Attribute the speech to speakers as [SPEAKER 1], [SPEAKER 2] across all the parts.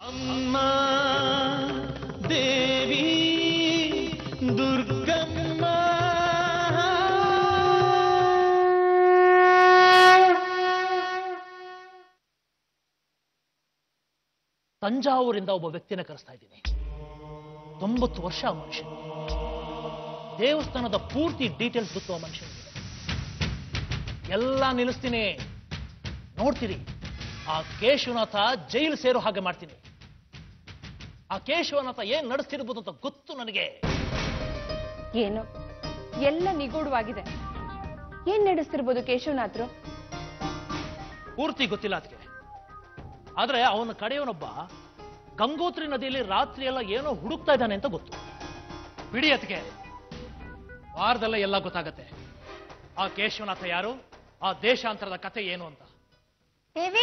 [SPEAKER 1] ಅಮ್ಮ ದೇವಿ ದುರ್ಗಮ್ಮ
[SPEAKER 2] ತಂಜಾವೂರಿಂದ ಒಬ್ಬ ವ್ಯಕ್ತಿನ ಕರೆಸ್ತಾ ಇದ್ದೀನಿ ತೊಂಬತ್ತು ವರ್ಷ ಆ ಮನುಷ್ಯ ದೇವಸ್ಥಾನದ ಪೂರ್ತಿ ಡೀಟೇಲ್ಸ್ ಗೊತ್ತು ಆ ಮನುಷ್ಯನಿಗೆ ಎಲ್ಲ ನಿಲ್ಲಿಸ್ತೀನಿ ನೋಡ್ತೀರಿ ಆ ಕೇಶವನಾಥ ಜೈಲು ಸೇರೋ ಹಾಗೆ ಮಾಡ್ತೀನಿ ಆ ಕೇಶವನಾಥ ಏನ್ ನಡೆಸ್ತಿರ್ಬೋದು ಅಂತ ಗೊತ್ತು ನನಗೆ
[SPEAKER 3] ಏನು ಎಲ್ಲ ನಿಗೂಢವಾಗಿದೆ ಏನ್ ನಡೆಸ್ತಿರ್ಬೋದು ಕೇಶವನಾಥ್ರು
[SPEAKER 2] ಪೂರ್ತಿ ಗೊತ್ತಿಲ್ಲ ಅದಕ್ಕೆ ಆದ್ರೆ ಅವನ ಕಡೆಯವನೊಬ್ಬ ಗಂಗೋತ್ರಿ ನದಿಯಲ್ಲಿ ರಾತ್ರಿ ಎಲ್ಲ ಏನೋ ಹುಡುಕ್ತಾ ಇದ್ದಾನೆ ಅಂತ ಗೊತ್ತು ಬಿಡಿ ಅದಕ್ಕೆ ವಾರದಲ್ಲ ಎಲ್ಲ ಗೊತ್ತಾಗತ್ತೆ ಆ ಕೇಶವನಾಥ ಯಾರು ಆ ದೇಶಾಂತರದ ಕತೆ ಏನು ಅಂತ
[SPEAKER 4] ದೇವಿ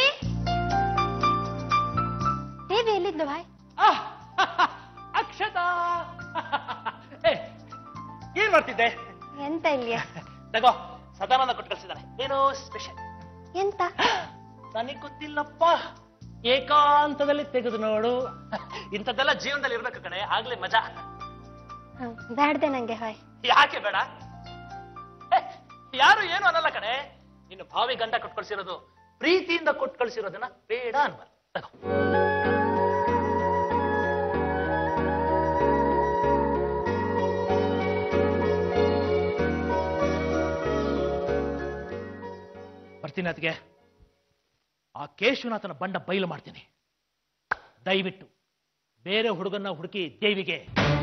[SPEAKER 4] ದೇವಿ ಎಲ್ಲಿದ್ದು ಭಾಯ್
[SPEAKER 2] ಆಹ್! ಅಕ್ಷತಾ ಏ, ಏನ್ ಮಾಡ್ತಿದ್ದೆ
[SPEAKER 4] ಎಂತ ಇಲ್ಲಿಯ
[SPEAKER 2] ತಗೋ ಸದಾನಂದ ಕೊಟ್ಟು ಕಳ್ಸಿದ್ದಾನೆ ಏನೋ ಸ್ಪೆಷಲ್
[SPEAKER 4] ಎಂತ
[SPEAKER 2] ನನಗೆ ಗೊತ್ತಿಲ್ಲಪ್ಪ ಏಕಾಂತದಲ್ಲಿ ತೆಗೆದು ನೋಡು ಇಂಥದ್ದೆಲ್ಲ ಜೀವನದಲ್ಲಿ ಇರ್ಬೇಕು ಕಣೆ ಆಗ್ಲೇ ಮಜಾ
[SPEAKER 4] ಹ್ಮ್, ಬ್ಯಾಡ್ದೆ ನಂಗೆ ಹಾಯ್
[SPEAKER 2] ಯಾಕೆ ಬೇಡ ಹೇ, ಯಾರು ಏನು ಅನ್ನಲ್ಲ ಕಣೆ ನಿನ್ನ ಭಾವಿ ಗಂಡ ಕೊಟ್ಟು ಕಳ್ಸಿರೋದು ಪ್ರೀತಿಯಿಂದ ಕೊಟ್ಟು ಕಳ್ಸಿರೋದನ್ನ ಬೇಡ ಅನ್ಬಾರ್ದು ತಗೋ ಬರ್ತೀನಿ ಅದಕ್ಕೆ ಆ ಕೇಶವನಾಥನ ಬಂಡ ಬಯಲು ಮಾಡ್ತೀನಿ ದಯವಿಟ್ಟು ಬೇರೆ ಹುಡುಗನ್ನ ಹುಡುಕಿ ದೇವಿಗೆ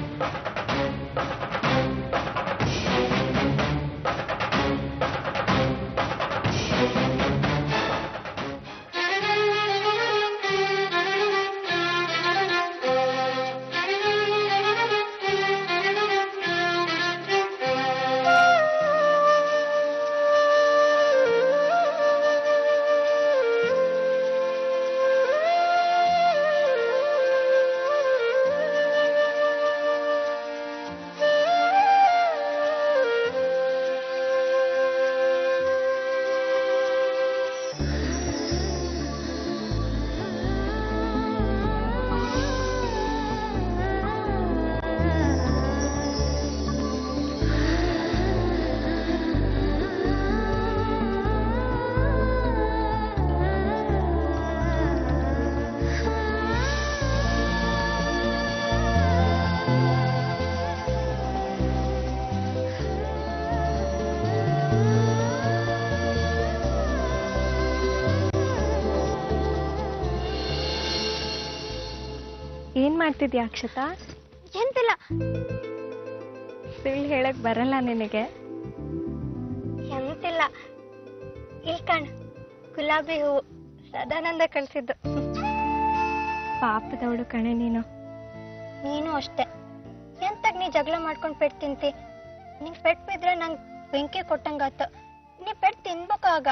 [SPEAKER 3] ಏನ್ ಮಾಡ್ತಿದ್ಯಾ ಅಕ್ಷತಾ
[SPEAKER 4] ಎಂತಿಲ್ಲ
[SPEAKER 3] ಸುಳ್ಳು ಹೇಳಕ್ ಬರಲ್ಲ ನಿನಗೆ
[SPEAKER 4] ಎಂತಿಲ್ಲ ಇಲ್ ಕಣ್ ಗುಲಾಬಿ ಹೂವು ಸದಾನಂದ ಕಳ್ಸಿದ್ದು
[SPEAKER 3] ಪಾಪದವಳು ಕಣೆ ನೀನು
[SPEAKER 4] ನೀನು ಅಷ್ಟೇ ಎಂತಾಗ ನೀ ಜಗಳ ಮಾಡ್ಕೊಂಡ್ ಪೆಟ್ ತಿಂತಿ ನಿಂಗ್ ಪೆಟ್ ಬಿದ್ರೆ ನಂಗ್ ಬೆಂಕಿ ಕೊಟ್ಟಂಗಾತ ನೀ ಪೆಟ್ ತಿನ್ಬೇಕಾಗ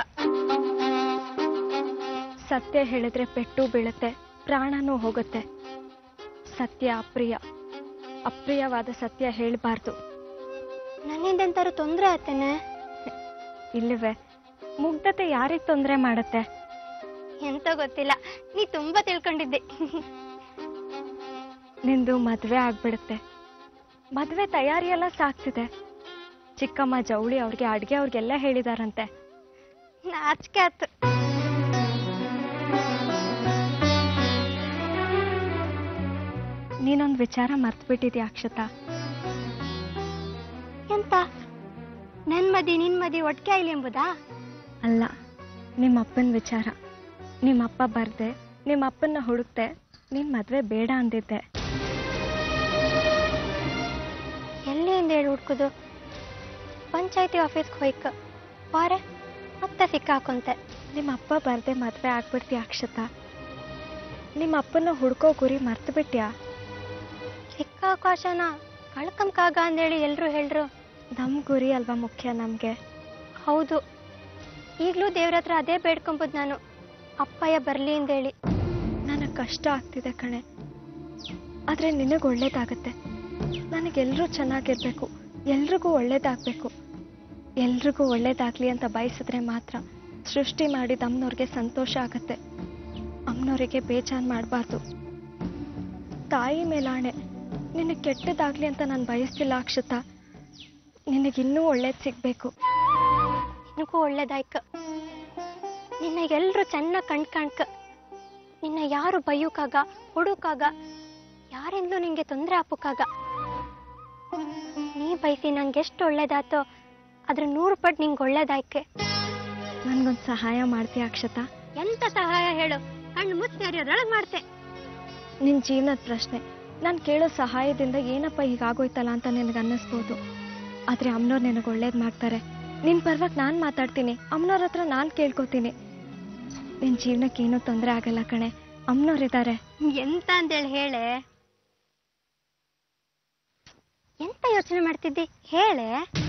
[SPEAKER 3] ಸತ್ಯ ಹೇಳಿದ್ರೆ ಪೆಟ್ಟು ಬೀಳುತ್ತೆ ಪ್ರಾಣನೂ ಹೋಗುತ್ತೆ ಸತ್ಯ ಅಪ್ರಿಯ ಅಪ್ರಿಯವಾದ ಸತ್ಯ ಹೇಳಬಾರ್ದು
[SPEAKER 4] ನನ್ನಿಂದ ಎಂತಾರು ತೊಂದ್ರೆ ಆತೇನೆ
[SPEAKER 3] ಇಲ್ಲವೇ ಮುಗ್ಧತೆ ಯಾರಿಗೆ ತೊಂದರೆ ಮಾಡುತ್ತೆ
[SPEAKER 4] ಎಂತ ಗೊತ್ತಿಲ್ಲ ನೀ ತುಂಬಾ ತಿಳ್ಕೊಂಡಿದ್ದೆ
[SPEAKER 3] ನಿಂದು ಮದ್ವೆ ಆಗ್ಬಿಡುತ್ತೆ ಮದ್ವೆ ತಯಾರಿ ಎಲ್ಲ ಸಾಕ್ತಿದೆ ಚಿಕ್ಕಮ್ಮ ಜವಳಿ ಅವ್ರಿಗೆ ಅಡ್ಗೆ ಅವ್ರಿಗೆಲ್ಲ ಹೇಳಿದಾರಂತೆ
[SPEAKER 4] ನಾಚಿಕೆ ಆತು
[SPEAKER 3] ನೀನೊಂದು ವಿಚಾರ ಮರ್ತ್ಬಿಟ್ಟಿದ್ಯಾ ಅಕ್ಷತಾ
[SPEAKER 4] ಎಂತ ನನ್ ಮದಿ ನಿನ್ ಮದಿ ಒಟ್ಟಿಗೆ ಆಯ್ಲಿ ಎಂಬುದಾ
[SPEAKER 3] ಅಲ್ಲ ನಿಮ್ಮ ಅಪ್ಪನ ವಿಚಾರ ನಿಮ್ಮ ಅಪ್ಪ ಬರ್ದೆ ನಿಮ್ಮ ಅಪ್ಪನ್ನ ಹುಡುಕ್ತೆ ನಿನ್ ಮದ್ವೆ ಬೇಡ ಅಂದಿದ್ದೆ
[SPEAKER 4] ಎಲ್ಲಿಂದ ಹೇಳಿ ಹುಡ್ಕುದು ಪಂಚಾಯತಿ ಆಫೀಸ್ಗೆ ಹೋಯ್ಕ ಬಾರೆ ಮತ್ತೆ ಸಿಕ್ಕಾಕೊಂತೆ
[SPEAKER 3] ನಿಮ್ಮ ಅಪ್ಪ ಬರ್ದೆ ಮದ್ವೆ ಆಗ್ಬಿಡ್ತೀಯ ಅಕ್ಷತಾ ನಿಮ್ಮ ಅಪ್ಪನ ಹುಡ್ಕೋ ಗುರಿ ಮರ್ತು ಬಿಟ್ಯಾ
[SPEAKER 4] ಸಿಕ್ಕಾಕಾಶನ ಕಳ್ಕಂಕಾಗ ಅಂದೇಳಿ ಎಲ್ರು ಹೇಳ್ರು
[SPEAKER 3] ನಮ್ ಗುರಿ ಅಲ್ವಾ ಮುಖ್ಯ ನಮ್ಗೆ
[SPEAKER 4] ಹೌದು ಈಗ್ಲೂ ದೇವ್ರ ಹತ್ರ ಅದೇ ಬೇಡ್ಕೊಂಬುದು ನಾನು ಅಪ್ಪಯ್ಯ ಬರ್ಲಿ ಅಂದೇಳಿ
[SPEAKER 3] ನನಗೆ ಕಷ್ಟ ಆಗ್ತಿದೆ ಕಣೆ ಆದ್ರೆ ನಿನಗೆ ಒಳ್ಳೇದಾಗತ್ತೆ ನನಗೆಲ್ಲರೂ ಚೆನ್ನಾಗಿರ್ಬೇಕು ಎಲ್ರಿಗೂ ಒಳ್ಳೇದಾಗಬೇಕು ಎಲ್ರಿಗೂ ಒಳ್ಳೇದಾಗ್ಲಿ ಅಂತ ಬಯಸಿದ್ರೆ ಮಾತ್ರ ಸೃಷ್ಟಿ ಮಾಡಿದ ಅಮ್ಮನವ್ರಿಗೆ ಸಂತೋಷ ಆಗತ್ತೆ ಅಮ್ಮನವರಿಗೆ ಬೇಜಾನ್ ಮಾಡಬಾರ್ದು ತಾಯಿ ಮೇಲಾಣೆ ನಿನಗೆ ಕೆಟ್ಟದಾಗ್ಲಿ ಅಂತ ನಾನು ಬಯಸ್ತಿಲ್ಲ ಅಕ್ಷತಾ ನಿನಗಿನ್ನೂ ಒಳ್ಳೇದು ಸಿಗಬೇಕು
[SPEAKER 4] ನಿನಗೂ ಒಳ್ಳೇದಾಯ್ಕ ನಿನ್ನ ಎಲ್ರು ಚೆನ್ನಾಗಿ ಕಣ್ ಕಾಣ್ಕ ನಿನ್ನ ಯಾರು ಬೈಯೋಕಾಗ ಹೊಡುಕಾಗ ಯಾರಿಂದಲೂ ನಿಂಗೆ ತೊಂದರೆ ಹಾಪಕ್ಕಾಗ ನೀ ಬಯಸಿ ನಂಗೆ ಎಷ್ಟು ಒಳ್ಳೇದಾತೋ ಅದ್ರ ನೂರು ಪಟ್ಟು ನಿಂಗೆ ಒಳ್ಳೇದಾಯ್ಕೆ
[SPEAKER 3] ನನಗೊಂದು ಸಹಾಯ ಮಾಡ್ತೀಯ ಅಕ್ಷತಾ
[SPEAKER 4] ಎಂತ ಸಹಾಯ ಹೇಳು ಕಣ್ಣು ಮುಚ್ಚಿ ಮಾಡ್ತೆ
[SPEAKER 3] ನಿನ್ನ ಜೀವನದ ಪ್ರಶ್ನೆ ನಾನು ಕೇಳೋ ಸಹಾಯದಿಂದ ಏನಪ್ಪ ಹೀಗಾಗೋಯ್ತಲ್ಲ ಅಂತ ನಿನಗೆ ಅನ್ನಿಸ್ಬೋದು ಆದರೆ ಅಮ್ಮನವ್ರು ನಿನಗೆ ಒಳ್ಳೇದು ಮಾಡ್ತಾರೆ ನಿನ್ನ ಪರವಾಗಿ ನಾನು ಮಾತಾಡ್ತೀನಿ ಅಮ್ಮನವ್ರ ಹತ್ರ ನಾನು ಕೇಳ್ಕೊತೀನಿ ನಿನ್ನ ಜೀವನಕ್ಕೆ ಏನೂ ತೊಂದರೆ ಆಗಲ್ಲ ಕಣೆ ಅಮ್ಮನವ್ರಿದ್ದಾರೆ
[SPEAKER 4] ಎಂತ ಅಂತೇಳಿ ಹೇಳೆ ಎಂತ ಯೋಚನೆ ಮಾಡ್ತಿದ್ದಿ ಹೇಳೆ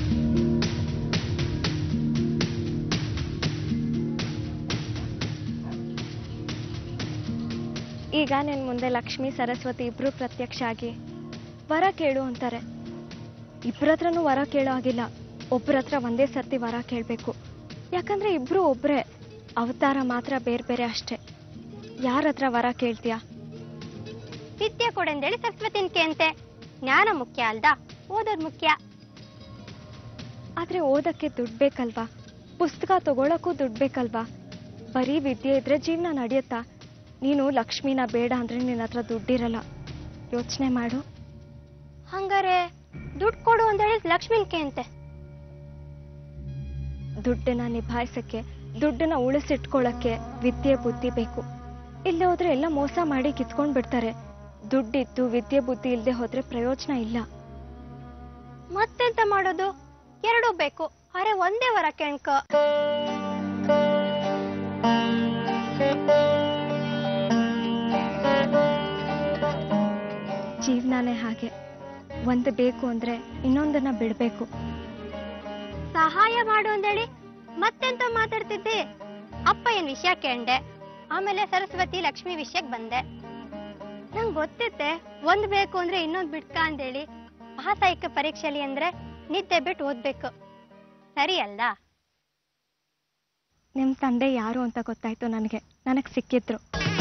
[SPEAKER 3] ಈಗ ನಿನ್ನ ಮುಂದೆ ಲಕ್ಷ್ಮಿ ಸರಸ್ವತಿ ಇಬ್ರು ಪ್ರತ್ಯಕ್ಷ ಆಗಿ ವರ ಕೇಳು ಅಂತಾರೆ ಇಬ್ಬರ ಹತ್ರನೂ ವರ ಕೇಳೋ ಆಗಿಲ್ಲ ಒಬ್ಬರ ಹತ್ರ ಒಂದೇ ಸರ್ತಿ ವರ ಕೇಳಬೇಕು ಯಾಕಂದ್ರೆ ಇಬ್ರು ಒಬ್ರೇ ಅವತಾರ ಮಾತ್ರ ಬೇರೆ ಬೇರೆ ಅಷ್ಟೇ ಯಾರ ಹತ್ರ ವರ ಕೇಳ್ತೀಯಾ
[SPEAKER 4] ವಿದ್ಯೆ ಕೊಡೆಂದೇಳಿ ಸರಸ್ವತಿನ ಕೇಂತೆ ಜ್ಞಾನ ಮುಖ್ಯ ಅಲ್ದ ಓದೋದ್ ಮುಖ್ಯ
[SPEAKER 3] ಆದ್ರೆ ಓದಕ್ಕೆ ದುಡ್ಡು ಬೇಕಲ್ವಾ ಪುಸ್ತಕ ತಗೊಳಕ್ಕೂ ದುಡ್ಡು ಬೇಕಲ್ವಾ ಬರೀ ವಿದ್ಯೆ ಇದ್ರೆ ಜೀವನ ನಡೆಯುತ್ತಾ ನೀನು ಲಕ್ಷ್ಮಿನ ಬೇಡ ಅಂದ್ರೆ ನಿನ್ನ ಹತ್ರ ದುಡ್ಡಿರಲ್ಲ ಯೋಚನೆ ಮಾಡು
[SPEAKER 4] ಹಂಗಾರೆ ದುಡ್ಡು ಕೊಡು ಅಂತೇಳಿ ಲಕ್ಷ್ಮಿನ್ ಕೇಂತೆ
[SPEAKER 3] ದುಡ್ಡನ್ನ ನಿಭಾಯಿಸಕ್ಕೆ ದುಡ್ಡನ್ನ ಉಳಿಸಿಟ್ಕೊಳ್ಳಕ್ಕೆ ವಿದ್ಯೆ ಬುದ್ಧಿ ಬೇಕು ಇಲ್ಲದೆ ಹೋದ್ರೆ ಎಲ್ಲ ಮೋಸ ಮಾಡಿ ಕಿತ್ಕೊಂಡ್ ಬಿಡ್ತಾರೆ ದುಡ್ಡಿತ್ತು ವಿದ್ಯೆ ಬುದ್ಧಿ ಇಲ್ಲದೆ ಹೋದ್ರೆ ಪ್ರಯೋಜನ ಇಲ್ಲ
[SPEAKER 4] ಮತ್ತೆಂತ ಮಾಡೋದು ಎರಡೂ ಬೇಕು ಅರೆ ಒಂದೇ ವರ ಕೇಳ್ಕ
[SPEAKER 3] ಜೀವನನೇ ಹಾಗೆ ಒಂದು ಬೇಕು ಅಂದ್ರೆ ಇನ್ನೊಂದನ್ನ ಬಿಡ್ಬೇಕು
[SPEAKER 4] ಸಹಾಯ ಮಾಡು ಅಂದೇಳಿ ಮತ್ತೆಂತ ಮಾತಾಡ್ತಿದ್ದಿ ಅಪ್ಪ ಏನ್ ವಿಷಯ ಕೇಂಡೆ ಆಮೇಲೆ ಸರಸ್ವತಿ ಲಕ್ಷ್ಮಿ ವಿಷಯಕ್ಕೆ ಬಂದೆ ನಂಗ್ ಗೊತ್ತಿತ್ತೆ ಒಂದ್ ಬೇಕು ಅಂದ್ರೆ ಇನ್ನೊಂದ್ ಬಿಡ್ಕ ಅಂದೇಳಿ ಮಹಾಸಾಯಿಕ ಪರೀಕ್ಷೆಲಿ ಅಂದ್ರೆ ನಿದ್ದೆ ಬಿಟ್ಟು ಓದ್ಬೇಕು ಸರಿ ಅಲ್ದಾ
[SPEAKER 3] ನಿಮ್ ತಂದೆ ಯಾರು ಅಂತ ಗೊತ್ತಾಯ್ತು ನನಗೆ ನನಗ್ ಸಿಕ್ಕಿದ್ರು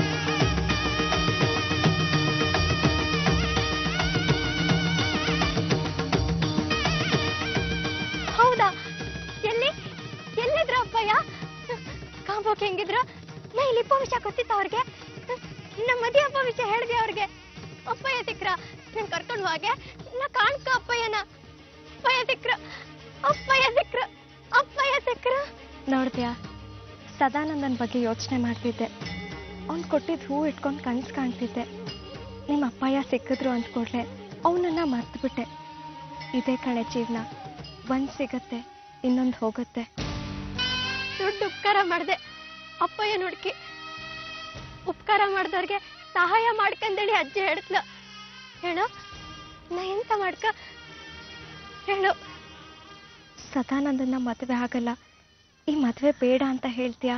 [SPEAKER 4] ಹೌದಾ ಎಲ್ಲಿ ಎಲ್ಲಿದ್ರ ಅಪ್ಪಯ್ಯ ಕಾಂಬೋಕ್ ಹೆಂಗಿದ್ರ ನಾ ಇಲ್ಲಿ ಅಪ್ಪ ವಿಷಯ ಗೊತ್ತಿತ್ತ ಅವ್ರಿಗೆ ನಮ್ಮ ಮದಿ ಅಪ್ಪ ವಿಷಯ ಹೇಳ್ದೆ ಅವ್ರಿಗೆ ಅಪ್ಪಯ್ಯ ಸಿಕ್ರ ನನ್ ಕರ್ಕೊಂಡು ಹೋಗೆ ನಾ ಕಾಣ್ಕ ಅಪ್ಪಯ್ಯನ ಅಪ್ಪಯ್ಯ ಸಿಕ್ರ ಅಪ್ಪಯ್ಯ ಸಿಕ್ರ ಅಪ್ಪಯ್ಯ ಸಿಕ್ರ
[SPEAKER 3] ನೋಡ್ದ್ಯಾ ಸದಾನಂದನ್ ಬಗ್ಗೆ ಯೋಚನೆ ಮಾಡ್ತಿದ್ದೆ ಅವ್ನು ಕೊಟ್ಟಿದ್ದು ಹೂ ಇಟ್ಕೊಂಡು ಕನ್ಸು ಕಾಣ್ತಿದ್ದೆ ನಿಮ್ಮ ಅಪ್ಪಯ್ಯ ಸಿಕ್ಕಿದ್ರು ಅಂದ್ಕೊಡ್ಲೆ ಅವನನ್ನ ಮರ್ತ್ಬಿಟ್ಟೆ ಇದೇ ಕಣೆ ಜೀವನ ಒಂದ್ ಸಿಗತ್ತೆ ಇನ್ನೊಂದು ಹೋಗುತ್ತೆ
[SPEAKER 4] ದೊಡ್ಡ ಉಪಕಾರ ಮಾಡ್ದೆ ಅಪ್ಪಯ್ಯ ನೋಡ್ಕಿ ಉಪಕಾರ ಮಾಡ್ದವ್ರಿಗೆ ಸಹಾಯ ಮಾಡ್ಕಂದೇಳಿ ಅಜ್ಜಿ ಹೇಳ್ತ್ಲ ಹೇಳು ನಾ ಎಂತ ಮಾಡ್ಕ ಹೇಳು
[SPEAKER 3] ಸದಾನಂದನ್ನ ಮದುವೆ ಆಗಲ್ಲ ಈ ಮದುವೆ ಬೇಡ ಅಂತ ಹೇಳ್ತೀಯಾ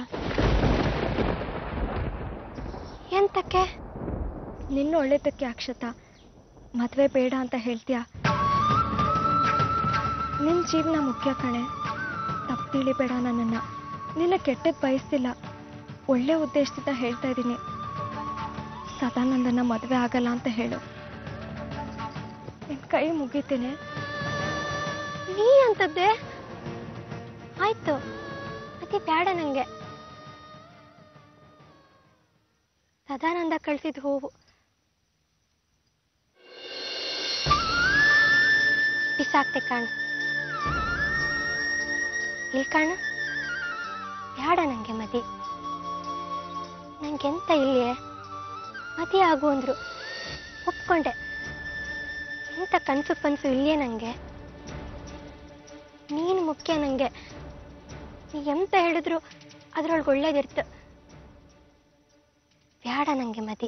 [SPEAKER 4] ಎಂತಕ್ಕೆ
[SPEAKER 3] ನಿನ್ನ ಒಳ್ಳೇದಕ್ಕೆ ಅಕ್ಷತಾ ಮದುವೆ ಬೇಡ ಅಂತ ಹೇಳ್ತೀಯಾ ನಿನ್ನ ಜೀವನ ಮುಖ್ಯ ಕಣೆ ತಪ್ಪು ತಿಳಿಬೇಡ ನನ್ನನ್ನು ನಿನ್ನ ಕೆಟ್ಟದ್ದು ಬಯಸ್ತಿಲ್ಲ ಒಳ್ಳೆ ಉದ್ದೇಶದಿಂದ ಹೇಳ್ತಾ ಇದ್ದೀನಿ ಸದಾನಂದನ ಮದುವೆ ಆಗಲ್ಲ ಅಂತ ಹೇಳು ನಿನ್ನ ಕೈ ಮುಗಿತೀನಿ
[SPEAKER 4] ನೀ ಅಂತದ್ದೆ ಆಯ್ತು ಅತಿ ಬೇಡ ನಂಗೆ ಸದಾನಂದ ಕಳ್ಸಿದ ಹೂವು ಬಿಸಾಕ್ತೆ ಕಾಣು ಇಲ್ಲಿ ಕಾಣು ಬೇಡ ನಂಗೆ ಮದಿ ನಂಗೆಂತ ಇಲ್ಲಿಯೇ ಮದಿ ಆಗು ಅಂದ್ರು ಒಪ್ಕೊಂಡೆ ಎಂತ ಕನ್ಸು ಪನ್ಸು ಇಲ್ಲಿಯೇ ನಂಗೆ ನೀನು ಮುಖ್ಯ ನಂಗೆ ನೀ ಎಂತ ಹೇಳಿದ್ರು ಅದ್ರೊಳಗೆ ಒಳ್ಳೇದಿರ್ತ ಬೇಡ ನಂಗೆ ಮದಿ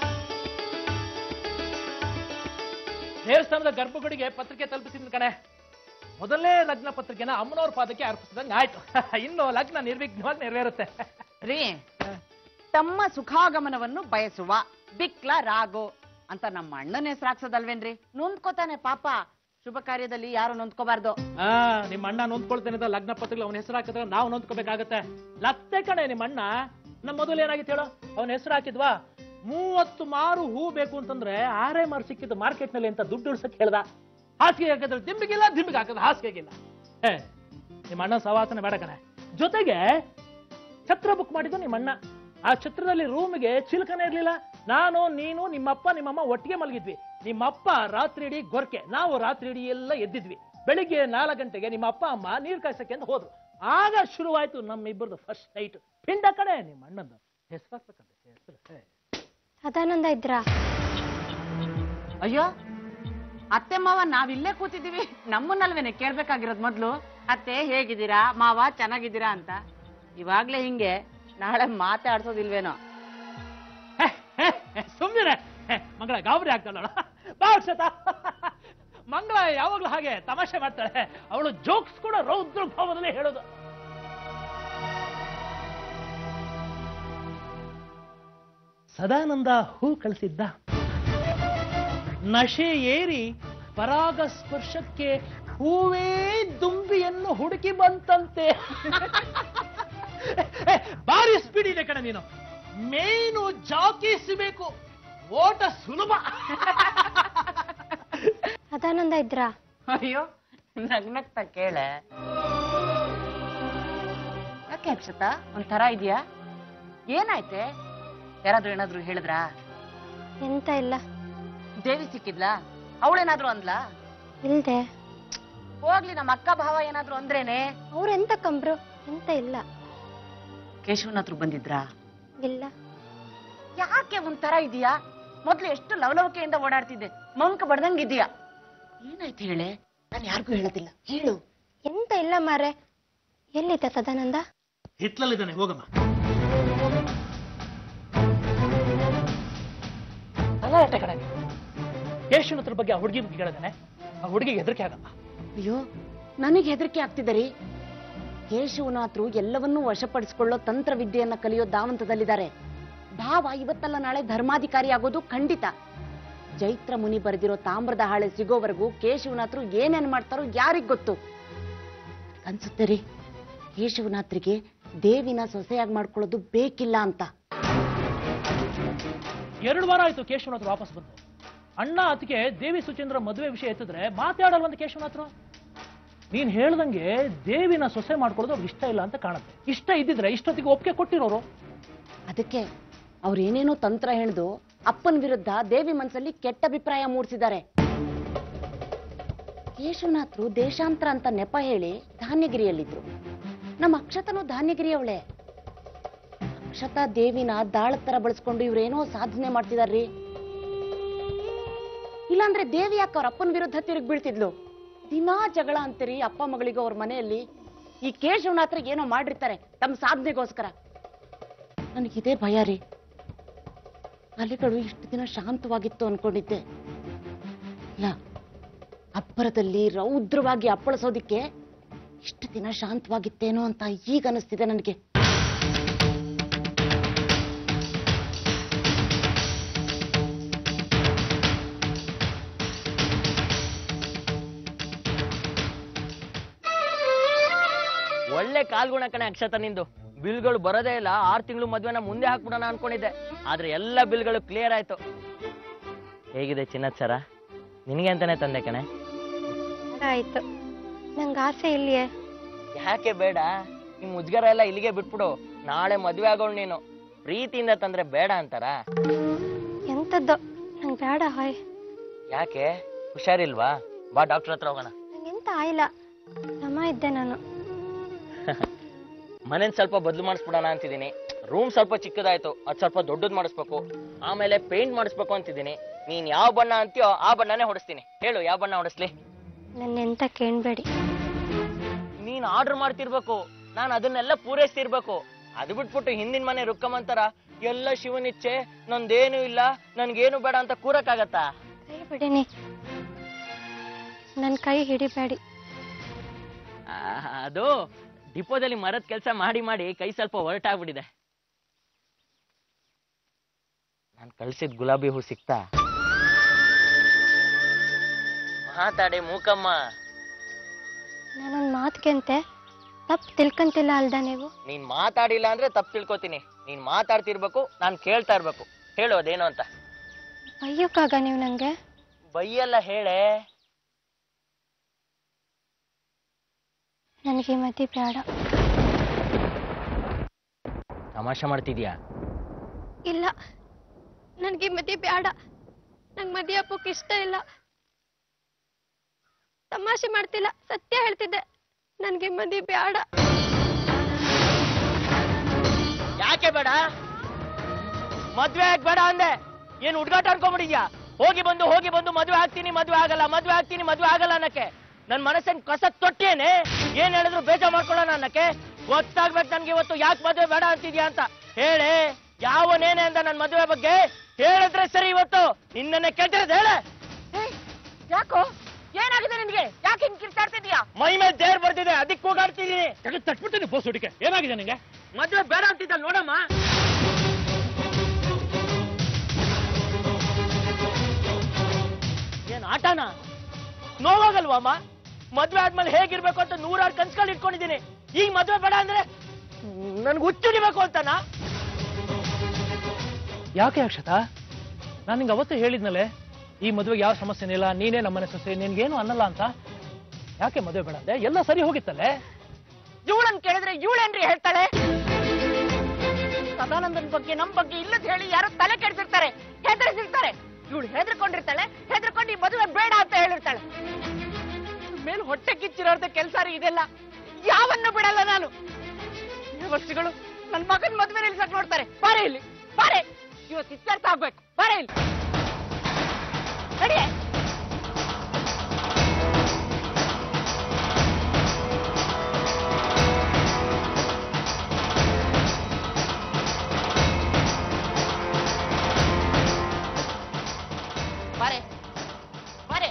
[SPEAKER 2] ದೇವಸ್ಥಾನದ ಗರ್ಭಗುಡಿಗೆ ಪತ್ರಿಕೆ ತಲುಪಿಸಿದ ಕಣೆ ಮೊದಲನೇ ಲಗ್ನ ಪತ್ರಿಕೆನ ಅಮ್ಮನವ್ರ ಪಾದಕ್ಕೆ ಅರ್ಪಿಸಿದಂಗೆ ಆಯ್ತು ಇನ್ನು ಲಗ್ನ ನಿರ್ವಿಘ್ನವಾಗಿ ನೆರವೇರುತ್ತೆ
[SPEAKER 1] ರೀ ತಮ್ಮ ಸುಖಾಗಮನವನ್ನು ಬಯಸುವ ಬಿಕ್ಲ ರಾಗು ಅಂತ ನಮ್ಮ ಅಣ್ಣನ ಹೆಸರು ಹಾಕ್ಸೋದಲ್ವೇನ್ರಿ ನೊಂದ್ಕೋತಾನೆ ಪಾಪ ಶುಭ ಕಾರ್ಯದಲ್ಲಿ ಯಾರು ನೊಂದ್ಕೋಬಾರ್ದು
[SPEAKER 2] ಆ ನಿಮ್ಮ ಅಣ್ಣ ನೊಂದ್ಕೊಳ್ತೇನೆ ಅಂತ ಲಗ್ನ ಪತ್ರಿಕೆ ಅವನ ಹೆಸರು ಹಾಕಿದ್ರೆ ನಾವು ನೊಂದ್ಕೋಬೇಕಾಗತ್ತೆ ಲತ್ತೆ ಕಣೆ ನಿಮ್ಮ ಅಣ್ಣ ನಮ್ಮ ಮೊದಲು ಏನಾಗಿತ್ತು ಹೇಳು ಅವನ ಹೆಸರು ಹಾಕಿದ್ವಾ ಮೂವತ್ತು ಮಾರು ಹೂ ಬೇಕು ಅಂತಂದ್ರೆ ಆರೇ ಮಾರು ಸಿಕ್ಕಿದ್ದು ಮಾರ್ಕೆಟ್ ನಲ್ಲಿ ಅಂತ ದುಡ್ಡು ಉಳ್ಸಕ್ ಹೇಳ್ದ ಹಾಸಿಗೆ ಹಾಕಿದ್ರೆ ದಿಂಬಿಗಿಲ್ಲ ದಿಂಬಿಗೆ ಹಾಕಿದ್ರೆ ಹಾಸಿಗೆಗಿಲ್ಲ ಹೇ ನಿಮ್ಮ ಅಣ್ಣ ಸವಾಸನೆ ಬೇಡ ಕಣೆ ಜೊತೆಗೆ ಛತ್ರ ಬುಕ್ ಮಾಡಿದ್ದು ನಿಮ್ಮ ಅಣ್ಣ ಆ ಛತ್ರದಲ್ಲಿ ರೂಮ್ಗೆ ಚಿಲ್ಕನೇ ಇರ್ಲಿಲ್ಲ ನಾನು ನೀನು ನಿಮ್ಮಪ್ಪ ನಿಮ್ಮಮ್ಮ ಒಟ್ಟಿಗೆ ಮಲಗಿದ್ವಿ ನಿಮ್ಮಪ್ಪ ರಾತ್ರಿ ಇಡೀ ಗೊರ್ಕೆ ನಾವು ರಾತ್ರಿ ಇಡೀ ಎಲ್ಲ ಎದ್ದಿದ್ವಿ ಬೆಳಿಗ್ಗೆ ನಾಲ್ಕು ಗಂಟೆಗೆ ನಿಮ್ಮ ಅಪ್ಪ ಅಮ್ಮ ನೀರ್ ಕಾಯ್ಸಕ್ಕೆ ಅಂತ ಹೋದ್ರು ಆಗ ಶುರುವಾಯ್ತು ನಮ್ಮಿಬ್ಬರದು ಫಸ್ಟ್ ನೈಟ್ ಪಿಂಡ ಕಡೆ ನಿಮ್ಮ ಅಣ್ಣಂದು ಹೆಸರು ಹಾಕ್ಬೇಕಂತೆ ಹೆಸರು ಹೇ.
[SPEAKER 4] ಸದಾನಂದ ಇದ್ರಾ
[SPEAKER 1] ಅಯ್ಯೋ ಅತ್ತೆ ಮಾವ ನಾವಿಲ್ಲೇ ಕೂತಿದೀವಿ ನಮ್ಮನ್ನಲ್ವೇನೆ ಕೇಳ್ಬೇಕಾಗಿರೋದ್ ಮೊದ್ಲು ಅತ್ತೆ ಹೇಗಿದ್ದೀರಾ ಮಾವ ಚೆನ್ನಾಗಿದ್ದೀರಾ ಅಂತ ಇವಾಗ್ಲೇ ಹಿಂಗೆ ನಾಳೆ ಮಾತಾಡ್ಸೋದಿಲ್ವೇನೋ
[SPEAKER 2] ಹೇ, ಹೇ, ಹೇ, ಸುಮ್ನಿರೆ ಹೇ, ಮಂಗಳ ಗಾಬರಿ ಆಗ್ತಾಳ ಬಾ ಅಕ್ಷತ ಮಂಗಳ ಯಾವಾಗ್ಲೂ ಹಾಗೆ ತಮಾಷೆ ಮಾಡ್ತಾಳೆ ಅವಳು ಜೋಕ್ಸ್ ಕೂಡ ರೌದ್ರ ಭಾವದಲ್ಲೇ ಹೇಳೋದು ಸದಾನಂದ ಹೂ ಕಳಿಸಿದ್ದ ನಶೆ ಏರಿ ಪರಾಗ ಸ್ಪರ್ಶಕ್ಕೆ ಹೂವೇ ದುಂಬಿಯನ್ನು ಹುಡುಕಿ ಬಂತಂತೆ ಏ, ಭಾರಿ ಸ್ಪೀಡ್ ಇದೆ ಕಣ ನೀನು ಮೇನು ಜಾಕಿಸಬೇಕು ಓಟ ಸುಲಭ
[SPEAKER 4] ಸದಾನಂದ ಇದ್ರಾ
[SPEAKER 1] ಅಯ್ಯೋ ನಗ್ನಗ್ತಾ ಕೇಳೆ ಯಾಕೆ ಅಕ್ಷತ ಒಂಥರ ಇದೆಯಾ ಏನಾಯ್ತೆ ಯಾರಾದ್ರೂ ಏನಾದ್ರೂ ಹೇಳಿದ್ರಾ
[SPEAKER 4] ಎಂತ ಇಲ್ಲ
[SPEAKER 1] ದೇವಿ ಸಿಕ್ಕಿದ್ಲಾ ಅವಳೇನಾದ್ರೂ ಅಂದ್ಲಾ
[SPEAKER 4] ಇಲ್ದೆ
[SPEAKER 1] ಹೋಗ್ಲಿ ನಮ್ಮ ಅಕ್ಕ ಭಾವ ಏನಾದ್ರೂ ಅಂದ್ರೇನೆ
[SPEAKER 4] ಅವ್ರು ಎಂತ ಕಂಬ್ರು ಎಂತ ಇಲ್ಲ
[SPEAKER 1] ಕೇಶವನ ಹತ್ರ ಬಂದಿದ್ರಾ
[SPEAKER 4] ಇಲ್ಲ
[SPEAKER 1] ಯಾಕೆ ಒಂಥರ ಇದೀಯಾ ಮೊದ್ಲು ಎಷ್ಟು ಲವಲವಿಕೆಯಿಂದ ಓಡಾಡ್ತಿದ್ದೆ ಮಂಕ ಬಡ್ದಂಗಿದೀಯಾ ಏನಾಯ್ತು ಹೇಳೆ ನಾನು ಯಾರಿಗೂ ಹೇಳೋದಿಲ್ಲ ಹೇಳು
[SPEAKER 4] ಎಂತ ಇಲ್ಲ ಮಾರೆ ಎಲ್ಲಿದ್ದ ಸದಾನಂದ
[SPEAKER 2] ಹಿತ್ಲಲ್ಲಿದ್ದಾನೆ ಹೋಗಮ್ಮ ಗಲಾಟೆ ಕಡೆ ಕೇಶವನ ಹತ್ರ ಬಗ್ಗೆ ಆ ಹುಡುಗಿ ಬಗ್ಗೆ ಹೇಳಿದಾನೆ ಆ ಹುಡುಗಿಗೆ ಹೆದರಿಕೆ ಆಗಲ್ಲ
[SPEAKER 1] ಅಯ್ಯೋ ನನಗೆ ಹೆದರಿಕೆ ಆಗ್ತಿದೆ ಕೇಶವನಾಥ್ರು ಎಲ್ಲವನ್ನೂ ವಶಪಡಿಸಿಕೊಳ್ಳೋ ತಂತ್ರವಿದ್ಯೆಯನ್ನ ಕಲಿಯೋ ದಾವಂತದಲ್ಲಿದ್ದಾರೆ ಭಾವ ಇವತ್ತಲ್ಲ ನಾಳೆ ಧರ್ಮಾಧಿಕಾರಿ ಆಗೋದು ಖಂಡಿತ ಜೈತ್ರ ಮುನಿ ಬರೆದಿರೋ ತಾಮ್ರದ ಹಾಳೆ ಸಿಗೋವರೆಗೂ ಕೇಶವನಾಥ್ರು ಏನೇನ್ ಮಾಡ್ತಾರೋ ಯಾರಿಗ್ ಗೊತ್ತು ಅನ್ಸುತ್ತೆ ರೀ ಕೇಶವನಾಥ್ರಿಗೆ ದೇವಿನ ಸೊಸೆಯಾಗಿ ಮಾಡ್ಕೊಳ್ಳೋದು ಬೇಕಿಲ್ಲ ಅಂತ
[SPEAKER 2] ಎರಡು ವಾರ ಆಯ್ತು ಕೇಶವನ ಹತ್ರ ವಾಪಸ್ ಬಂದು ಅಣ್ಣ ಅದಕ್ಕೆ ದೇವಿ ಸುಚೇಂದ್ರ ಮದುವೆ ವಿಷಯ ಎತ್ತಿದ್ರೆ ಮಾತಾಡಲ್ವಂತ ಕೇಶವನ ಹತ್ರ ನೀನ್ ಹೇಳ್ದಂಗೆ ದೇವಿನ ಸೊಸೆ ಮಾಡ್ಕೊಳ್ಳೋದು ಅವ್ರಿಗೆ ಇಷ್ಟ ಇಲ್ಲ ಅಂತ ಕಾಣುತ್ತೆ ಇಷ್ಟ ಇದ್ದಿದ್ರೆ ಇಷ್ಟೊತ್ತಿಗೆ ಒಪ್ಪಿಗೆ ಕೊಟ್ಟಿರೋರು
[SPEAKER 1] ಅದಕ್ಕೆ ಅವ್ರೇನೇನೋ ತಂತ್ರ ಹೆಣ್ದು ಅಪ್ಪನ ವಿರುದ್ಧ ದೇವಿ ಮನ್ಸಲ್ಲಿ ಕೆಟ್ಟ ಅಭಿಪ್ರಾಯ ಮೂಡಿಸಿದ್ದಾರೆ ಕೇಶವನಾಥ್ರು ದೇಶಾಂತರ ಅಂತ ನೆಪ ಹೇಳಿ ಧಾನ್ಯಗಿರಿಯಲ್ಲಿದ್ರು ನಮ್ಮ ಅಕ್ಷತನು ಧಾನ್ಯಗಿರಿಯವಳೆ ಅಕ್ಷತಾ ದೇವಿನ ದಾಳದ ತರ ಬಳಸ್ಕೊಂಡು ಇವ್ರೇನೋ ಸಾಧನೆ ಮಾಡ್ತಿದಾರ್ರಿ ಇಲ್ಲಾಂದ್ರೆ ದೇವಿ ಯಾಕೆ ಅವ್ರ ಅಪ್ಪನ ವಿರುದ್ಧ ತಿರುಗಿ ಬೀಳ್ತಿದ್ಲು ದಿನಾ ಜಗಳ ಅಂತೀರಿ ಅಪ್ಪ ಮಗಳಿಗೂ ಅವ್ರ ಮನೆಯಲ್ಲಿ ಈ ಕೇಶವನಾಥ್ರಿಗೆ ಏನೋ ಮಾಡಿರ್ತಾರೆ ತಮ್ಮ ಸಾಧನೆಗೋಸ್ಕರ ನನಗಿದೇ ಭಯ ರೀ ಅಲೆಗಳು ಇಷ್ಟು ದಿನ ಶಾಂತವಾಗಿತ್ತು ಅನ್ಕೊಂಡಿದ್ದೆ ಇಲ್ಲ ಅಬ್ಬರದಲ್ಲಿ ರೌದ್ರವಾಗಿ ಅಪ್ಪಳಿಸೋದಿಕ್ಕೆ ಇಷ್ಟು ದಿನ ಶಾಂತವಾಗಿತ್ತೇನೋ ಅಂತ ಈಗ ಅನಿಸ್ತಿದೆ ನನಗೆ
[SPEAKER 5] ಒಳ್ಳೆ ಕಾಲ್ಗುಣ ಕಣೆ ಅಕ್ಷತ ನಿಂದು ಬಿಲ್ಗಳು ಬರೋದೇ ಇಲ್ಲ ಆರು ತಿಂಗಳು ಮದ್ವೆನ ಮುಂದೆ ಹಾಕ್ಬಿಡೋಣ ಅನ್ಕೊಂಡಿದ್ದೆ ಆದ್ರೆ ಎಲ್ಲ ಬಿಲ್ಗಳು ಕ್ಲಿಯರ್ ಆಯ್ತು ಹೇಗಿದೆ ಚಿನ್ನಚ್ಚರ ನಿನಗೆ ಅಂತಾನೆ ತಂದೆ ಕಣೆ
[SPEAKER 4] ಆಯ್ತು ನಂಗೆ ಆಸೆ ಇಲ್ಲಿಯೇ
[SPEAKER 5] ಯಾಕೆ ಬೇಡ ನಿಮ್ ಮುಜ್ಗರ ಎಲ್ಲ ಇಲ್ಲಿಗೆ ಬಿಟ್ಬಿಡು ನಾಳೆ ಮದ್ವೆ ಆಗೋಳು ನೀನು ಪ್ರೀತಿಯಿಂದ ತಂದ್ರೆ ಬೇಡ ಅಂತಾರ
[SPEAKER 4] ಎಂತದ್ದು ನಂಗೆ ಬೇಡ ಹಾಯ್
[SPEAKER 5] ಯಾಕೆ ಹುಷಾರಿಲ್ವಾ ಬಾ ಡಾಕ್ಟರ್ ಹತ್ರ ಹೋಗೋಣ
[SPEAKER 4] ನಂಗೆ ಎಂತ ಆಯಿಲ್ಲ ಸಮ ಇದ್ದೆ ನಾನು
[SPEAKER 5] ಮನೇನ್ ಸ್ವಲ್ಪ ಬದಲು ಮಾಡಿಸ್ಬಿಡೋಣ ಅಂತಿದ್ದೀನಿ ರೂಮ್ ಸ್ವಲ್ಪ ಚಿಕ್ಕದಾಯ್ತು ಅದ್ ಸ್ವಲ್ಪ ದೊಡ್ಡದ್ ಮಾಡಿಸ್ಬೇಕು ಆಮೇಲೆ ಪೇಂಟ್ ಮಾಡಿಸ್ಬೇಕು ಅಂತಿದ್ದೀನಿ ನೀನ್ ಯಾವ ಬಣ್ಣ ಅಂತೀಯೋ ಆ ಬಣ್ಣನೇ ಹೊಡಿಸ್ತೀನಿ ಹೇಳು ಯಾವ ಬಣ್ಣ ಹೊಡಿಸ್ಲಿ
[SPEAKER 4] ನನ್ನ ಎಂತ ಕೇಳಬೇಡಿ
[SPEAKER 5] ನೀನ್ ಆರ್ಡರ್ ಮಾಡ್ತಿರ್ಬೇಕು ನಾನು ಅದನ್ನೆಲ್ಲ ಪೂರೈಸ್ತಿರ್ಬೇಕು ಅದು ಬಿಟ್ಬಿಟ್ಟು ಹಿಂದಿನ ಮನೆ ರುಕ್ಕಮಂತರ ಎಲ್ಲ ಶಿವನಿಚ್ಛೆ ನಂದೇನು ಇಲ್ಲ ನನ್ಗೇನು ಬೇಡ ಅಂತ ಕೂರಕ್ಕಾಗತ್ತಾ
[SPEAKER 4] ಕೈ ಬಿಡಿನಿ ನನ್ನ ಕೈ ಹಿಡಿಬೇಡಿ
[SPEAKER 5] ಅದು ಡಿಪೋದಲ್ಲಿ ಮರದ ಕೆಲಸ ಮಾಡಿ ಮಾಡಿ ಕೈ ಸ್ವಲ್ಪ ಹೊರಟಾಗ್ಬಿಟ್ಟಿದೆ ನಾನು ಕಳ್ಸಿದ ಗುಲಾಬಿ ಹೂ ಸಿಕ್ತಾ ಮಾತಾಡಿ ಮೂಕಮ್ಮ
[SPEAKER 4] ನಾನೊಂದು ಮಾತ್ಕೆಂತೆ ತಪ್ಪು ತಿಳ್ಕಂತಿಲ್ಲ ಅಲ್ದ ನೀವು
[SPEAKER 5] ನೀನ್ ಮಾತಾಡಿಲ್ಲ ಅಂದ್ರೆ ತಪ್ಪು ತಿಳ್ಕೊತೀನಿ ನೀನ್ ಮಾತಾಡ್ತಿರ್ಬೇಕು ನಾನು ಕೇಳ್ತಾ ಇರ್ಬೇಕು ಹೇಳು ಅದೇನು ಅಂತ
[SPEAKER 4] ಬೈಯೋಕ್ಕಾಗ ನೀವು ನನಗೆ
[SPEAKER 5] ಬೈಯಲ್ಲ ಹೇಳೆ
[SPEAKER 4] ನನಗೆ ಈ ಮತಿ ಬೇಡ
[SPEAKER 5] ತಮಾಷೆ ಮಾಡ್ತಿದ್ಯಾ
[SPEAKER 4] ಇಲ್ಲ ನನಗೆ ಈ ಮತಿ ಬೇಡ ನಂಗೆ ಮದಿ ಅಪ್ಪಕ್ಕೆ ಇಷ್ಟ ಇಲ್ಲ ತಮಾಷೆ ಮಾಡ್ತಿಲ್ಲ ಸತ್ಯ ಹೇಳ್ತಿದ್ದೆ ನನಗೆ ಮದಿ ಬೇಡ
[SPEAKER 5] ಯಾಕೆ ಬೇಡ ಮದ್ವೆ ಆಗ್ ಬೇಡ ಅಂದೆ ಏನ್ ಹುಡ್ಗಾಟ ಅನ್ಕೊಂಬಿಡಿದ್ಯಾ ಹೋಗಿ ಬಂದು ಹೋಗಿ ಬಂದು ಮದ್ವೆ ಆಗ್ತೀನಿ ಮದ್ವೆ ಆಗಲ್ಲ ಮದ್ವೆ ಆಗ್ತೀನಿ ಮದ್ವೆ ಆಗಲ್ಲ ಅನ್ನಕ್ಕೆ ನನ್ ಮನಸ್ಸನ್ ಕಸ ತೊಟ್ಟೇನೆ ಏನ್ ಹೇಳಿದ್ರು ಬೇಜಾರ್ ಮಾಡ್ಕೊಳ್ಳೋಣ ಅನ್ನಕ್ಕೆ ಗೊತ್ತಾಗ್ಬೇಕು ನನ್ಗೆ ಇವತ್ತು ಯಾಕೆ ಮದ್ವೆ ಬೇಡ ಅಂತಿದ್ಯಾ ಅಂತ ಹೇಳಿ ಯಾವನೇನೆ ಅಂದ ನನ್ ಮದ್ವೆ ಬಗ್ಗೆ ಹೇಳಿದ್ರೆ ಸರಿ ಇವತ್ತು ನಿನ್ನೆ ಕೇಳ್ತಿರೋದು ಹೇಳೆ
[SPEAKER 1] ಯಾಕೋ ಏನಾಗಿದೆ ನಿನ್ಗೆ ಯಾಕೆ ಹಿಂಗ್ ಕಿರ್ಚಾಡ್ತಿದ್ಯಾ
[SPEAKER 5] ಮೈ ಮೇಲೆ ದೇರ್ ಬರ್ತಿದೆ ಅದಕ್ಕೆ ಕೂಗಾಡ್ತಿದೀನಿ
[SPEAKER 2] ತೆಗೆದು ತಟ್ಬಿಟ್ಟಿನಿ ಬೋಸ್ ಹುಡುಕೆ ಏನಾಗಿದೆ ನಿಂಗೆ
[SPEAKER 5] ಮದ್ವೆ ಬೇಡ ಅಂತಿದ್ದ ನೋಡಮ್ಮ ಏನ್ ಆಟನ ನೋವಾಗಲ್ವಮ್ಮ ಮದ್ವೆ ಆದ್ಮೇಲೆ ಹೇಗಿರ್ಬೇಕು ಅಂತ ನೂರಾರು ಕನ್ಸ್ಗಳು ಇಟ್ಕೊಂಡಿದ್ದೀನಿ ಈಗ ಮದ್ವೆ ಬೇಡ ಅಂದ್ರೆ ನನ್ಗೆ ಹುಚ್ಚಿಡಿಬೇಕು ಅಂತನಾ
[SPEAKER 2] ಯಾಕೆ ಅಕ್ಷತಾ ನಾನು ನಿಂಗೆ ಅವತ್ತೇ ಹೇಳಿದ್ನಲ್ಲೇ ಈ ಮದುವೆಗೆ ಯಾವ ಸಮಸ್ಯೆನೇ ಇಲ್ಲ ನೀನೇ ನಮ್ಮನೆ ಸೊಸೆ ನಿನ್ಗೇನು ಅನ್ನಲ್ಲ ಅಂತ ಯಾಕೆ ಮದುವೆ ಬೇಡ ಅಂದೆ ಎಲ್ಲ ಸರಿ ಹೋಗಿತ್ತಲ್ಲೇ
[SPEAKER 1] ಇವಳನ್ ಕೇಳಿದ್ರೆ ಇವಳೇನ್ರಿ ಹೇಳ್ತಾಳೆ ಸದಾನಂದನ್ ಬಗ್ಗೆ ನಮ್ ಬಗ್ಗೆ ಇಲ್ಲದ ಹೇಳಿ ಯಾರೋ ತಲೆ ಕೆಡ್ಸಿರ್ತಾರೆ ಹೆದರ್ಸಿರ್ತಾರೆ ಇವಳು ಹೆದರ್ಕೊಂಡಿರ್ತಾಳೆ ಹೆದರ್ಕೊಂಡು ಈ ಮದುವೆ ಬೇಡ ಅಂತ ಹೇಳಿರ್ತಾಳೆ ಮೇಲೆ ಹೊಟ್ಟೆ ಕಿಚ್ಚಿರೋರ್ದ ಕೆಲ್ಸ ರೀ ಇದೆಲ್ಲ ಯಾವನ್ನು ಬಿಡಲ್ಲ ನಾನು ವರ್ಷಗಳು ನನ್ ಮಗನ್ ಮದ್ವೆ ನಿಲ್ಸಕ್ ನೋಡ್ತಾರೆ ಬಾರೆ ಇಲ್ಲಿ ಬಾರೆ ಇವತ್ತು ಇತ್ಯರ್ಥ ಆಗ್ಬೇಕು ಬಾರೆ ಇಲ್ಲಿ ನಡಿಯೇ ಬಾರೆ ಬಾರೆ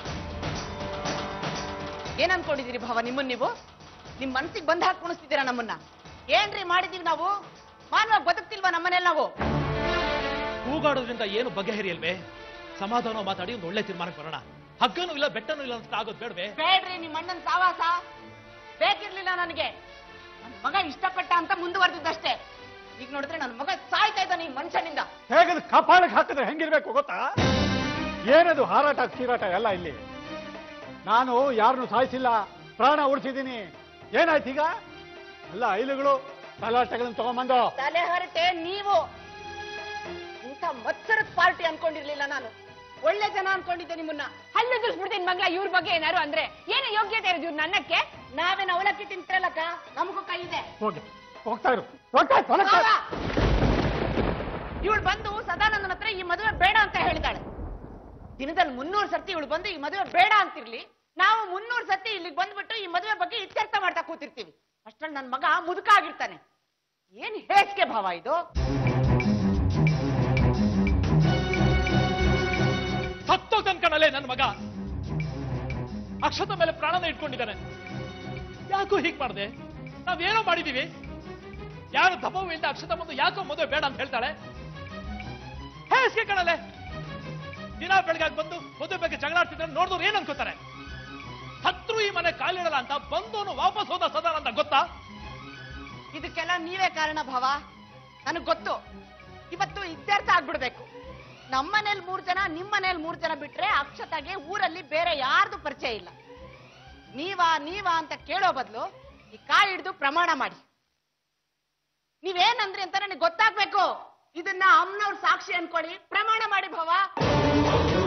[SPEAKER 1] ಏನ್ ಅನ್ಕೊಂಡಿದೀರಿ ಭಾವ ನಿಮ್ಮನ್ ನೀವು ನಿಮ್ ಮನ್ಸಿಗೆ ಬಂದ್ ಹಾಕಿ ಕುಣಿಸ್ತಿದ್ದೀರಾ ನಮ್ಮನ್ನ ಏನ್ರಿ ಮಾಡಿದೀವಿ ನಾವು ಮಾನವ ಬದುಕ್ತಿಲ್ವಾ ನಮ್ಮನೇಲಿ ನಾವು
[SPEAKER 2] ಕೂಗಾಡೋದ್ರಿಂದ ಏನು ಬಗೆಹರಿಯಲ್ವೇ ಸಮಾಧಾನ ಮಾತಾಡಿ ಒಂದು ಒಳ್ಳೆ ತೀರ್ಮಾನಕ್ಕೆ ಬರೋಣ ಹಗ್ಗನೂ ಇಲ್ಲ ಬೆಟ್ಟನೂ ಇಲ್ಲ ಅಂತ ಆಗೋದು ಬೇಡವೇ
[SPEAKER 1] ಬೇಡ್ರಿ ನಿಮ್ ಅಣ್ಣನ್ ಸಾವಾಸ ಬೇಕಿರ್ಲಿಲ್ಲ ನನಗೆ ನನ್ ಮಗ ಇಷ್ಟಪಟ್ಟ ಅಂತ ಮುಂದುವರೆದಿದ್ದಷ್ಟೇ ಈಗ ನೋಡಿದ್ರೆ ನನ್ನ ಮಗ ಸಾಯ್ತಾ ಇದ್ದಾನೆ ಈ ಮನುಷ್ಯನಿಂದ
[SPEAKER 6] ಹೇಗದು ಕಪಾಳಕ್ಕೆ ಹಾಕಿದ್ರೆ ಹೆಂಗಿರ್ಬೇಕು ಗೊತ್ತಾ ಏನದು ಹಾರಾಟ ಚೀರಾಟ ಎಲ್ಲ ಇಲ್ಲಿ ನಾನು ಯಾರನ್ನು ಸಾಯಿಸಿಲ್ಲ ಪ್ರಾಣ ಉಳಿಸಿದ್ದೀನಿ ಏನಾಯ್ತು ಈಗ ಎಲ್ಲ ಐಲುಗಳು ತಲಾಟೆಗಳನ್ನ ತಗೊಂಬಂದು
[SPEAKER 1] ತಲೆ ಹೊರಟೆ ನೀವು ಇಂಥ ಮತ್ಸರದ ಪಾರ್ಟಿ ಅನ್ಕೊಂಡಿರ್ಲಿಲ್ಲ ನಾನು ಒಳ್ಳೆ ಜನ ಅನ್ಕೊಂಡಿದ್ದೆ ನಿಮ್ಮನ್ನ ಹಲ್ಲು ದುರ್ಸ್ಬಿಡ್ತೀನಿ ಮಗಳ ಇವ್ರ ಬಗ್ಗೆ ಏನಾರು ಅಂದ್ರೆ ಏನು ಯೋಗ್ಯತೆ ಇರೋದು ಇವ್ರ ನನ್ನಕ್ಕೆ ನಾವೇನು ಅವಲಕ್ಕಿ ತಿಂತಿರಲ್ಲಕ್ಕ ನಮಗೂ ಕೈ ಇದೆ
[SPEAKER 6] ಹೋಗಿ ಹೋಗ್ತಾ ಇರು ಹೋಗ್ತಾ ಇರು, ತೊಲಗ್ತಾ ಇರು.
[SPEAKER 1] ಇವಳು ಬಂದು ಸದಾನಂದನ ಹತ್ರ ಈ ಮದುವೆ ಬೇಡ ಅಂತ ಹೇಳಿದಾಳೆ ದಿನದಲ್ಲಿ ಮುನ್ನೂರು ಸರ್ತಿ ಇವಳು ಬಂದು ಈ ಮದುವೆ ಬೇಡ ಅಂತಿರ್ಲಿ ನಾವು ಮುನ್ನೂರು ಸರ್ತಿ ಇಲ್ಲಿಗೆ ಬಂದ್ಬಿಟ್ಟು ಈ ಮದುವೆ ಬಗ್ಗೆ ಇತ್ಯರ್ಥ ಮಾಡ್ತಾ ಕೂತಿರ್ತೀವಿ ಅಷ್ಟ್ರಲ್ಲಿ ನನ್ನ ಮಗ ಮುದುಕ ಆಗಿರ್ತಾನೆ ಏನ್ ಹೇಸಿಗೆ ಭಾವ ಇದು
[SPEAKER 2] ಸತ್ತೋಗ್ತಾನೆ ಕಣಲೆ ನನ್ನ ಮಗ ಅಕ್ಷತ ಮೇಲೆ ಪ್ರಾಣನ ಇಟ್ಕೊಂಡಿದ್ದಾನೆ ಯಾಕೋ ಹೀಗ್ ಮಾಡ್ದೆ ನಾವೇನೋ ಮಾಡಿದೀವಿ ಯಾರು ದಬ್ಬವು ಇಲ್ಲದೆ ಅಕ್ಷತ ಬಂದು ಯಾಕೋ ಮದುವೆ ಬೇಡ ಅಂತ ಹೇಳ್ತಾಳೆ ಹೇಸಿಗೆ ಕಣಲೆ ದಿನ ಬೆಳಗಾಗಿ ಬಂದು ಮದುವೆ ಬಗ್ಗೆ ಜಗಳಾಡ್ತಿದ್ರೆ ನೋಡಿದವ್ರು ಏನ್ ಅನ್ಕೋತಾರೆ ಹತ್ರು ಈ ಮನೆ ಕಾಲಿಡಲ್ಲ ಅಂತ ಬಂದವನು ವಾಪಸ್ ಹೋದ ಸದಾನ ಅಂತ ಗೊತ್ತಾ
[SPEAKER 1] ಇದಕ್ಕೆಲ್ಲ ನೀವೇ ಕಾರಣ ಭಾವ ನನಗ್ ಗೊತ್ತು ಇವತ್ತು ಇತ್ಯರ್ಥ ಆಗ್ಬಿಡ್ಬೇಕು ನಮ್ಮನೇಲಿ ಮೂರ್ ಜನ ನಿಮ್ ಮನೇಲಿ ಮೂರ್ ಜನ ಬಿಟ್ರೆ ಅಕ್ಷತಾಗೆ ಊರಲ್ಲಿ ಬೇರೆ ಯಾರ್ದು ಪರಿಚಯ ಇಲ್ಲ ನೀವಾ ನೀವಾ ಅಂತ ಕೇಳೋ ಬದಲು ಈ ಕಾಯಿ ಹಿಡಿದು ಪ್ರಮಾಣ ಮಾಡಿ ನೀವೇನಂದ್ರಿ ಅಂತ ನನಗೆ ಗೊತ್ತಾಗ್ಬೇಕು ಇದನ್ನ ಅಮ್ಮನವ್ರ ಸಾಕ್ಷಿ ಅನ್ಕೊಳ್ಳಿ ಪ್ರಮಾಣ ಮಾಡಿ ಭಾವ